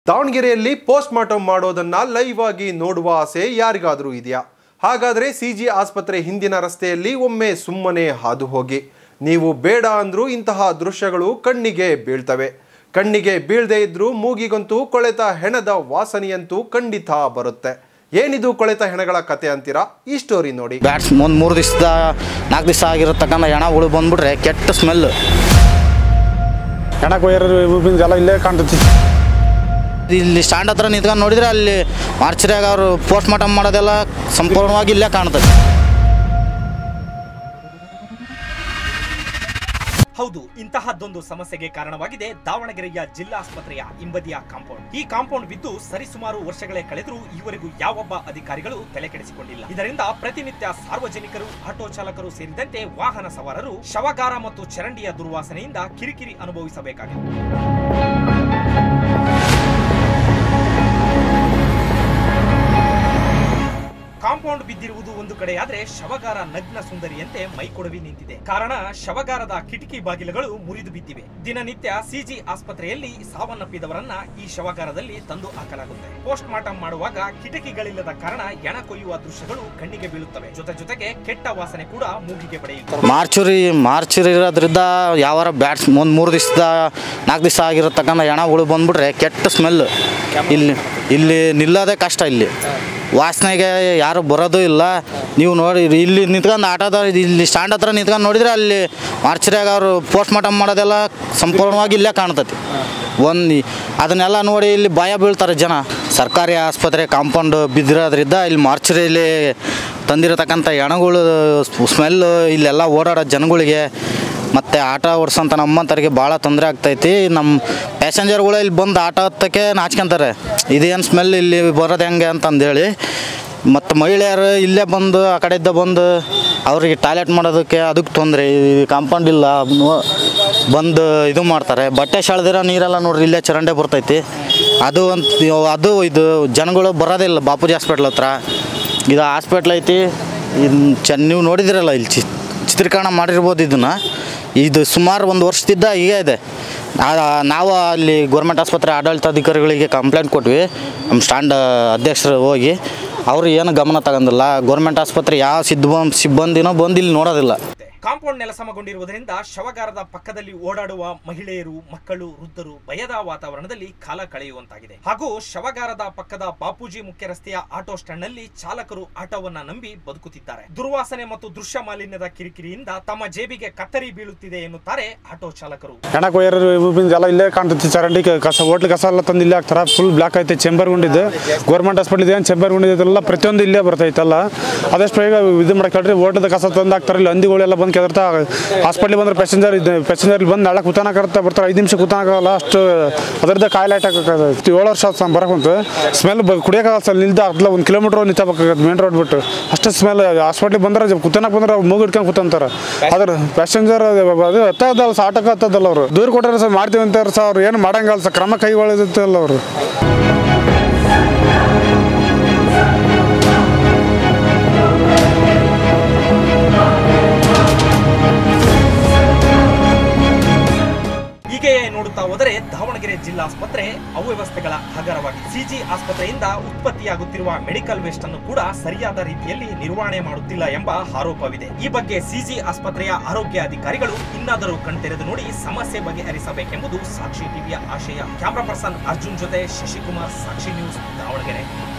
ದಾವಣಗೆರೆಯಲ್ಲಿ post mortem ಮಾಡೋದನ್ನ live ಆಗಿ ನೋಡುವ ಆಸೆ ಯಾರಿಗಾದರೂ ಇದೆಯಾ ಹಾಗಾದರೆ ಸಿ ಜಿ ಆಸ್ಪತ್ರೆ ಹಿಂದಿನ ರಸ್ತೆಯಲ್ಲಿ ಒಮ್ಮೆ ಸುಮ್ಮನೆ ಹಾದು ಹೋಗಿ ನೀವು ಬೇಡ ಅಂದ್ರೂ ಇಂತಹ ದೃಶ್ಯಗಳು ಕಣ್ಣಿಗೆ ಬೀಳ್ತವೆ ಕಣ್ಣಿಗೆ ಬೀಳದೇ ಇದ್ರೂ ಮೂಗಿಗಂತೂ ಕೊಳೆತ ಹೆಣದ ವಾಸನೆಯಂತೂ ಖಂಡಿತ ಬರುತ್ತೆ ಏನಿದು ಕೊಳೆತ ಹೆಣಗಳ ಕತೆ ಅಂತೀರಾ ಈ ಸ್ಟೋರಿ ನೋಡಿ ಬ್ಯಾಟ್ಸ್ ಒಂದು ಮೂರು ದಿವಸದ ನಾಲ್ಕು ದಿವಸ ಆಗಿರತಕ್ಕಂಥ ಹೆಣಗಳು ಬಂದ್ಬಿಟ್ರೆ ಕೆಟ್ಟ ಸ್ಮೆಲ್ ಹೆಣ ಕೊಯ್ಯರು ಇವಿಂದ ಎಲ್ಲ ಇಲ್ಲೇ ಕಾಣ್ತೈತಿ ಇಲ್ಲಿ ಸ್ಟ್ಯಾಂಡ್ ಹತ್ರ ನಿಂತ್ಕೊಂಡು ನೋಡಿದ್ರೆ ಅಲ್ಲಿ ಮಾರ್ಚರಿಯಾಗ ಅವರು ಪೋಸ್ಟ್ ಮಾರ್ಟಮ್ ಮಾಡೋದೆಲ್ಲ ಸಂಪೂರ್ಣವಾಗಿ ಇಲ್ಲೇ ಕಾಣ್ತದೆ ಹೌದು ಇಂತಹದ್ದೊಂದು ಸಮಸ್ಯೆಗೆ ಕಾರಣವಾಗಿದೆ ದಾವಣಗೆರೆಯ ಜಿಲ್ಲಾಸ್ಪತ್ರೆಯ ಹಿಂಬದಿಯ ಕಾಂಪೌಂಡ್ ಈ ಕಾಂಪೌಂಡ್ ಬಿದ್ದು ಸರಿಸುಮಾರು ವರ್ಷಗಳೇ ಕಳೆದರೂ ಈವರೆಗೂ ಯಾವೊಬ್ಬ ಅಧಿಕಾರಿಗಳು ತಲೆಕೆಡಿಸಿಕೊಂಡಿಲ್ಲ ಇದರಿಂದ ಪ್ರತಿನಿತ್ಯ ಸಾರ್ವಜನಿಕರು ಆಟೋ ಚಾಲಕರು ಸೇರಿದಂತೆ ವಾಹನ ಸವಾರರು ಶವಗಾರ ಮತ್ತು ಚರಂಡಿಯ ದುರ್ವಾಸನೆಯಿಂದ ಕಿರಿಕಿರಿ ಅನುಭವಿಸಬೇಕಾಗಿದೆ ಕಾಂಪೌಂಡ್ ಬಿದ್ದಿರುವುದು ಒಂದು ಕಡೆಯಾದ್ರೆ ಶವಗಾರ ನಗ್ನ ಸುಂದರಿಯಂತೆ ಮೈಕೊಡವಿ ನಿಂತಿದೆ ಕಾರಣ ಶವಗಾರದ ಕಿಟಕಿ ಬಾಗಿಲುಗಳು ಮುರಿದು ಬಿದ್ದಿವೆ ದಿನನಿತ್ಯ ಸಿಜಿ ಆಸ್ಪತ್ರೆಯಲ್ಲಿ ಸಾವನ್ನಪ್ಪಿದವರನ್ನ ಈ ಶವಗಾರದಲ್ಲಿ ತಂದು ಹಾಕಲಾಗುತ್ತೆ ಪೋಸ್ಟ್ ಮಾರ್ಟಮ್ ಮಾಡುವಾಗ ಕಿಟಕಿಗಳಿಲ್ಲದ ಕಾರಣ ಎಣ ಕೊಯ್ಯುವ ದೃಶ್ಯಗಳು ಕಣ್ಣಿಗೆ ಬೀಳುತ್ತವೆ ಜೊತೆ ಜೊತೆಗೆ ಕೆಟ್ಟ ವಾಸನೆ ಕೂಡ ಮೂಗಿಗೆ ಬಡಿಯುತ್ತದೆ ಮಾರ್ಚುರಿ ಮಾರ್ಚುರಿ ಇರೋದ್ರಿಂದ ಯಾವಾರ ಬ್ಯಾಟ್ಸ್ ಒಂದು ಮೂರು ದಿವಸದ ನಾಲ್ಕು ದಿವಸ ಆಗಿರತಕ್ಕಂಥ ಹೆಣಗಳು ಬಂದ್ಬಿಟ್ರೆ ಕೆಟ್ಟ ಸ್ಮೆಲ್ ಇಲ್ಲಿ ಇಲ್ಲಿ ನಿಲ್ಲೋದೇ ಕಷ್ಟ ಇಲ್ಲಿ ವಾಸನೆಗೆ ಯಾರು ಬರೋದು ಇಲ್ಲ ನೀವು ನೋಡಿ ಇಲ್ಲಿ ನಿಂತ್ಕೊಂಡು ಆಟೋದ ಇಲ್ಲಿ ಸ್ಟ್ಯಾಂಡ್ ಹತ್ರ ನಿಂತ್ಕೊಂಡು ನೋಡಿದ್ರೆ ಅಲ್ಲಿ ಮಾರ್ಚರಿಯಾಗ ಅವರು ಪೋಸ್ಟ್ ಮಾರ್ಟಮ್ ಮಾಡೋದೆಲ್ಲ ಸಂಪೂರ್ಣವಾಗಿ ಇಲ್ಲೇ ಕಾಣ್ತೈತಿ ಒಂದು ಅದನ್ನೆಲ್ಲ ನೋಡಿ ಇಲ್ಲಿ ಭಯ ಬೀಳ್ತಾರೆ ಜನ ಸರ್ಕಾರಿ ಆಸ್ಪತ್ರೆ ಕಾಂಪೌಂಡ್ ಬಿದ್ದಿರೋದ್ರಿಂದ ಇಲ್ಲಿ ಮಾರ್ಚರಿಯಲ್ಲಿ ತಂದಿರತಕ್ಕಂಥ ಹೆಣಗಳು ಸ್ಮೆಲ್ಲು ಇಲ್ಲೆಲ್ಲ ಓಡಾಡೋ ಜನಗಳಿಗೆ ಮತ್ತು ಆಟ ಓಡಿಸೋಂಥ ನಮ್ಮಂಥವ್ರಿಗೆ ಭಾಳ ತೊಂದರೆ ಆಗ್ತೈತಿ ನಮ್ಮ ಪ್ಯಾಸೆಂಜರ್ಗಳು ಇಲ್ಲಿ ಬಂದು ಆಟ ಹತ್ತಕ್ಕೆ ನಾಚ್ಕೊಂತಾರೆ ಇದೇನು ಸ್ಮೆಲ್ ಇಲ್ಲಿ ಬರೋದು ಹೆಂಗೆ ಅಂತಂದೇಳಿ ಮತ್ತು ಮಹಿಳೆಯರು ಇಲ್ಲೇ ಬಂದು ಆ ಕಡೆಯಿಂದ ಬಂದು ಅವ್ರಿಗೆ ಟಾಯ್ಲೆಟ್ ಮಾಡೋದಕ್ಕೆ ಅದಕ್ಕೆ ತೊಂದರೆ ಈ ಕಾಂಪೌಂಡ್ ಇಲ್ಲ ನೋ- ಬಂದು ಇದು ಮಾಡ್ತಾರೆ ಬಟ್ಟೆ ಸೆಳೆದಿರೋ ನೀರೆಲ್ಲ ನೋಡ್ರಿ ಇಲ್ಲೇ ಚರಂಡೆ ಬರ್ತೈತಿ ಅದು ಒಂದು ಅದು ಇದು ಜನಗಳು ಬರೋದಿಲ್ಲ ಬಾಪೂಜಿ ಹಾಸ್ಪಿಟ್ಲ್ ಹತ್ರ ಇದು ಹಾಸ್ಪಿಟ್ಲ್ ಐತಿ ಇನ್ನು ಚೆನ್ನ ನೀವು ನೋಡಿದಿರಲ್ಲ ಇಲ್ಲಿ ಚಿ ಚಿತ್ರೀಕರಣ ಮಾಡಿರ್ಬೋದು ಇದನ್ನು ಇದು ಸುಮಾರು ಒಂದು ವರ್ಷದಿಂದ ಹೀಗೆ ಇದೆ ಆ- ನಾವು ಅಲ್ಲಿ ಗೌರ್ಮೆಂಟ್ ಆಸ್ಪತ್ರೆ ಆಡಳಿತಾಧಿಕಾರಿಗಳಿಗೆ ಕಂಪ್ಲೇಂಟ್ ಕೊಟ್ವಿ ನಮ್ಮ ಸ್ಟ್ಯಾಂಡ್ ಅಧ್ಯಕ್ಷರು ಹೋಗಿ ಅವರು ಏನು ಗಮನ ತಗೊಂಡಿಲ್ಲ ಗೌರ್ಮೆಂಟ್ ಆಸ್ಪತ್ರೆ ಯಾವ ಸಿಬ್ಬ ಸಿಬ್ಬಂದಿನೋ ಬಂದು ಇಲ್ಲಿ ನೋಡೋದಿಲ್ಲ ಕಾಂಪೌಂಡ್ ನೆಲಸಮಗೊಂಡಿರುವುದರಿಂದ ಶವಗಾರದ ಪಕ್ಕದಲ್ಲಿ ಓಡಾಡುವ ಮಹಿಳೆಯರು ಮಕ್ಕಳು ವೃದ್ಧರು ಭಯದ ವಾತಾವರಣದಲ್ಲಿ ಕಾಲ ಕಳೆಯುವಂತಾಗಿದೆ ಹಾಗೂ ಶವಗಾರದ ಪಕ್ಕದ ಬಾಪೂಜಿ ಮುಖ್ಯ ರಸ್ತೆಯ ಆಟೋ ಸ್ಟ್ಯಾಂಡ್ ನಲ್ಲಿ ಚಾಲಕರು ಆಟೋವನ್ನ ನಂಬಿ ಬದುಕುತ್ತಿದ್ದಾರೆ ದುರ್ವಾಸನೆ ಮತ್ತು ದೃಶ್ಯ ಮಾಲಿನ್ಯದ ಕಿರಿಕಿರಿಯಿಂದ ತಮ್ಮ ಜೇಬಿಗೆ ಕತ್ತರಿ ಬೀಳುತ್ತಿದೆ ಎನ್ನುತ್ತಾರೆ ಆಟೋ ಚಾಲಕರು ಹೆಣ ಕೊಯ್ಯರು ಇವಿಂದ ಎಲ್ಲ ಇಲ್ಲೇ ಕಾಣ್ತೈತಿ ಚರಂಡಿ ಕ- ಕಸ ಹೋಟ್ಲ್ ಕಸ ಎಲ್ಲ ತಂದು ಇಲ್ಲೇ ಹಾಕ್ತಾರೆ ಫುಲ್ ಬ್ಲಾಕ್ ಐತೆ ಚೆಂಬರ್ ಗುಂಡಿದ್ದು ಗೌರ್ಮೆಂಟ್ ಹಾಸ್ಪಿಟ್ಲ್ ಏನು ಚೆಂಬರ್ ಗುಂಡಿದೆಲ್ಲ ಪ್ರತಿಯೊಂದು ಇಲ್ಲೇ ಬರ್ತೈತಲ್ಲ ಅದಷ್ಟು ಬೇಗ ಇದು ಮಾಡಕ್ಕೆ ಹೇಳ್ರಿ ಓಟದ ಕಸ ತಂದು ಹಾಕ್ತಾರೆ ಇಲ್ಲಿ ಹಂದಿಗಳೆಲ್ಲ ಬಂದು ಕೆದರ್ತಾ ಹಾಸ್ಪಿಟ್ಲಿಗೆ ಬಂದ್ರೆ ಪ್ಯಾಸೆಂಜರ್ ಇದು ಪ್ಯಾಸೆಂಜರ್ ಬಂದು ನಾಳೆ ಕೂತಾನಕರ್ತಾ ಬರ್ತಾರೆ ಐದು ನಿಮಿಷ ಕೂತಾನಕಲ್ಲ ಅಷ್ಟು ಅದರದ್ದು ಕಾಯಿಲೆ ಅಟ್ಯಾಕ್ ಏಳು ವರ್ಷ ಆಯ್ತು ಬರಕ್ಕೆ ಬಂತು ಸ್ಮೆಲ್ ಕುಡಿಯೋಕ್ಕಾಗಲ್ಲ ಸರ್ ನಿಲ್ದ ಅರ್ಧ ಒಂದು ಕಿಲೋಮೀಟ್ರ್ ನಿಂತಬೇಕಾಗತ್ತೆ ಮೇನ್ ರೋಡ್ ಬಿಟ್ಟು ಅಷ್ಟು ಸ್ಮೆಲ್ ಹಾಸ್ಪಿಟ್ಲಿಗೆ ಬಂದ್ರೆ ಕೂತಾನಕ್ಕೆ ಬಂದ್ರೆ ಮೂಗು ಹಿಡ್ಕೊಂಡು ಕೂತಂತಾರೆ ಅದ್ರ ಪ್ಯಾಸೆಂಜರ್ ಅದು ಎತ್ತದಲ್ಲ ಸರ್ ಆಟಕ್ಕೆ ಹತ್ತದಲ್ಲ ಅವರು ದೂರ ಕೊಟ್ಟಾರೆ ಸರ್ ಮಾಡ್ತೀವಿ ಅಂತಾರೆ ಸರ್ ಅವ್ರು ಏನು ಮಾಡಂಗಲ್ಲ ಸರ್ ಕ್ರಮ ಕೈಗೊಳ್ಳೋದಿತ್ತಲ್ಲ ಅವರು ಹೀಗೆಯೇ ನೋಡುತ್ತಾ ಹೋದರೆ ದಾವಣಗೆರೆ ಜಿಲ್ಲಾಸ್ಪತ್ರೆ ಅವ್ಯವಸ್ಥೆಗಳ ಹಗರವಾಗಿದೆ ಸಿಜಿ ಆಸ್ಪತ್ರೆಯಿಂದ ಉತ್ಪತ್ತಿಯಾಗುತ್ತಿರುವ ಮೆಡಿಕಲ್ ವೇಸ್ಟ್ ಅನ್ನು ಕೂಡ ಸರಿಯಾದ ರೀತಿಯಲ್ಲಿ ನಿರ್ವಹಣೆ ಮಾಡುತ್ತಿಲ್ಲ ಎಂಬ ಆರೋಪವಿದೆ ಈ ಬಗ್ಗೆ ಸಿಜಿ ಆಸ್ಪತ್ರೆಯ ಆರೋಗ್ಯ ಅಧಿಕಾರಿಗಳು ಇನ್ನಾದರೂ ಕಣ್ತೆರೆದು ನೋಡಿ ಸಮಸ್ಯೆ ಬಗೆಹರಿಸಬೇಕೆಂಬುದು ಸಾಕ್ಷಿ ಟಿವಿಯ ಆಶಯ ಕ್ಯಾಮ್ರಾ ಪರ್ಸನ್ ಅರ್ಜುನ್ ಜೊತೆ ಶಶಿಕುಮಾರ್ ಸಾಕ್ಷಿ ನ್ಯೂಸ್ ದಾವಣಗೆರೆ